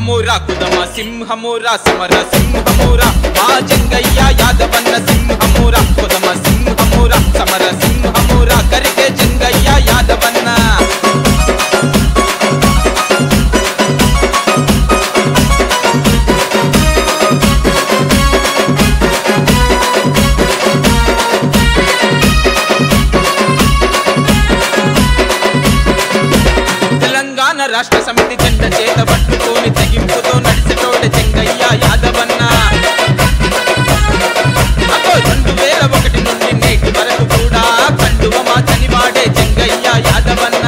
సింహమురా కుదమ సింహమురా సమర సింహమురా మా జంగయ్య యాదవన్న సింహమురా కుదమ సింహమురా సమర సింహమురా కరిగే జంగయ్య యాదవన్న తెలంగాణ రాష్ట్ర సమితి జెండ చేత పట్టుకొని తెగింపుతో నడిచేటోడ చెంగయ్య యాదవన్న అగో రెండు వేల ఒకటి నుండి నేటి వరకు కూడా కండువ మా చనివాడే చెంగయ్య యాదవన్న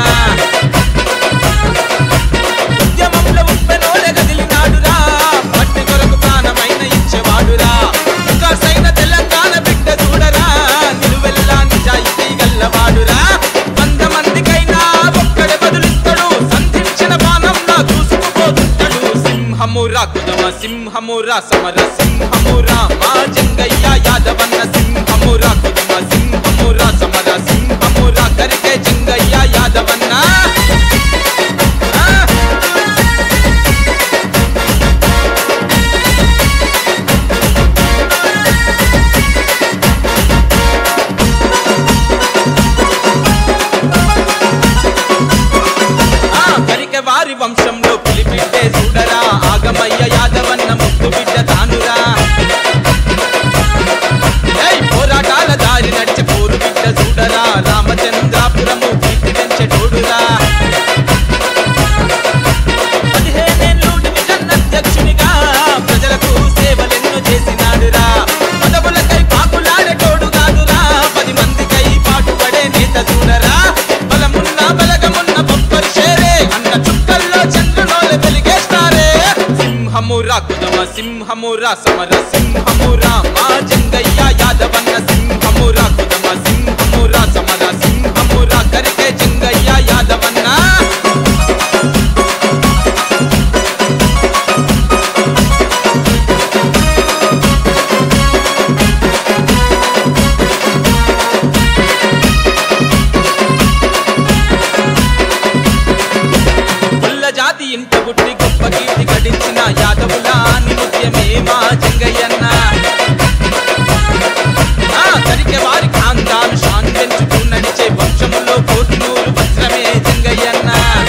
ఉద్యమంలో ఉప్పెనోలే కదిలినాడురా పట్టి కొరకు ప్రాణమైన ఇచ్చేవాడురా సైన తెలంగాణ బిడ్డ చూడరా నిలువెల్లా నిజాయితీ గల్లవాడురా వంద మందికైనా ఒక్కడే బదులిస్తాడు సంధించిన బాణంలా దూసుకుపోతుంటాడు సింహమురా కుదమ సింహమురా సమర సింహమురా మా జంగయ్య యాదవన్న సింహమురా కుదమ సింహమురా సమర సింహమురా కరికే జంగయ్య యాదవన్న ఆ! ఆ కరిక వారి వంశంలో పులిబిడ్డే చూడరా ఆగమయ్య యాదవన్న ముక్కు బిడ్డ తానురా ఏయ్ పోరాటాల దారి నడిచే పోరు బిడ్డ చూడరా రామచంద్రాపురము కీర్తి పెంచే తోడురా పదిహేనేళ్ళు డివిజన్ అధ్యక్షునిగా ప్రజలకు సేవలెన్నో చేసినాడురా పదవులకై పాకులాడేటోడు కాదురా పది మందికై పాటుపడే నేత చూడరా బలమున్న బలగమున్న బొప్పరి షేరే అన్న చుక్కల్లో చంద్రునోలే వెలిగేస్తారే సింహమురా కుదమ సింహమురా సమర సింహమురా మా జంగయ్య యాదవన్న సింహమురా కుదమ సింహమురా సమర సింహమురా కరికే జంగయ్య యాదవన్న పుల్ల జాతి ఇంట పుట్టి గొప్ప కీర్తి గడించిన యాదవుల నిత్యమే మా జంగయ్యన్న ఆ కరికే వారి ఖాందాను షాన్ పెంచుతూ నడిచే వంశములో కోహినూరు వజ్రమే జంగయ్యన్న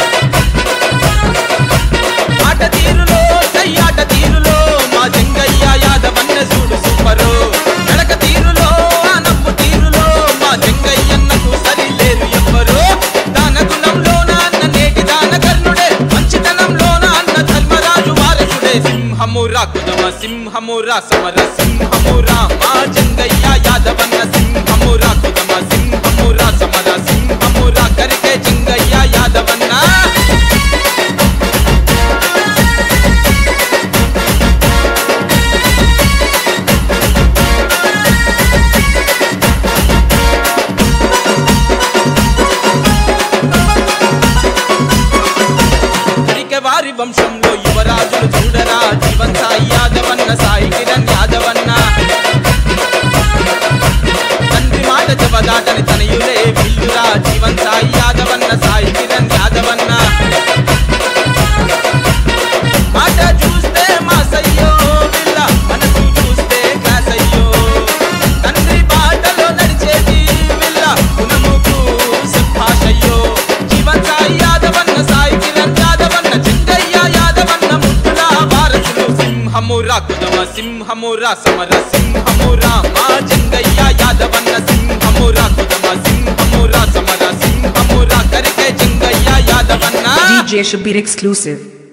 ఆట తీరులో సయ్యాట తీరులో మా జంగయ్య యాదవన్న చూడు సూపరు నడక తీరులో ఆ నవ్వు తీరులో మా జంగయ్యన్నకు సరి లేరు ఎవ్వరు దాన గుణంలో నాన్న నేటి దాన కర్ణుడే మంచితనంలో నాన్న ధర్మరాజు వారసుడే సింహమురా కుదమ సింహమురా సమర సింహమురా మా జంగయ్య యాదవన్న సింహమురా కుదమ సింహమురా సమర సింహమురా కరికే జంగయ్య యాదవన్న కరిక వారి వంశంలో యువరాజులు చూడరా జీవన్ సాయి యాదవన్న సాయి కిరణ్ యాదవన్న తండ్రి మాట జవదాటని తనయులే విల్లురా జీవన్ సాయి యాదవన్న సాయి కిరణ్ యాదవన్న మాట చూస్తే మాసయ్యో విల్ల మనసు చూస్తే క్లాస్ అయ్యో తండ్రి బాటలో నడిచేది విల్ల గుణముకు సుభాషయ్యో జీవన్ సాయి యాదవన్న సాయి కిరణ్ యాదవన్న చింగయ్య యాదవన్న ముద్దుల వారసులు సింహమురా కుదమ సింహమురా సమర సింహమురా మా జంగయ్య యాదవన్న సింహమురా కుదమ సింహమురా సమర సింహమురా కరికే జంగయ్య యాదవన్న DJ Shabir exclusive.